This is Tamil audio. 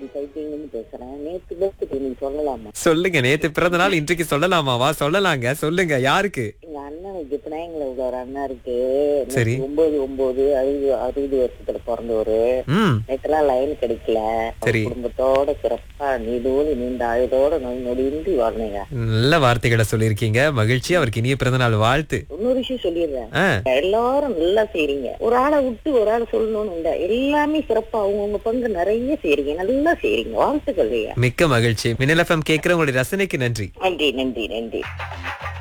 சகோதரி சைக்கிள்னு பேசுறேன் நேத்து பேசுறது நீங்க சொல்லலாமா சொல்லுங்க நேத்து பிறந்த நாள் இன்றைக்கு சொல்லலாமாவா சொல்லலாங்க சொல்லுங்க யாருக்கு எங்க அண்ணனுக்கு பினாயங்களை உள்ள ஒரு அண்ணா இருக்கு சரி. ஒன்பது ஒன்பது அறுபது அறுபது வருஷத்துல பிறந்தவரு ம் நேற்றுலாம் லைன் கிடைக்கல அவர் சரி. குடும்பத்தோட சிறப்பா நீடோடு நீண்ட ஆயுதோட நோய் நொடியின்றி வரணுங்க நல்ல வார்த்தைகளை சொல்லியிருக்கீங்க மகிழ்ச்சி அவருக்கு இனிய பிறந்த நாள் வாழ்த்து இன்னொரு விஷயம் சொல்லிடுறேன் ஆ, எல்லாரும் நல்லா செய்றீங்க ஒரு ஆளை விட்டு ஒரு ஆள் சொல்லணும்னு இல்ல எல்லாமே சிறப்பா அவங்கவுங்க பங்கு நிறைய செய்றீங்க நல்லா செய்றீங்க வாழ்த்துக்கள் ஐயா மிக்க மகிழ்ச்சி மின்னல் எஃப்எம் கேட்கிற உங்களுடைய ரசனைக்கு நன்றி நன்றி நன்றி நன்றி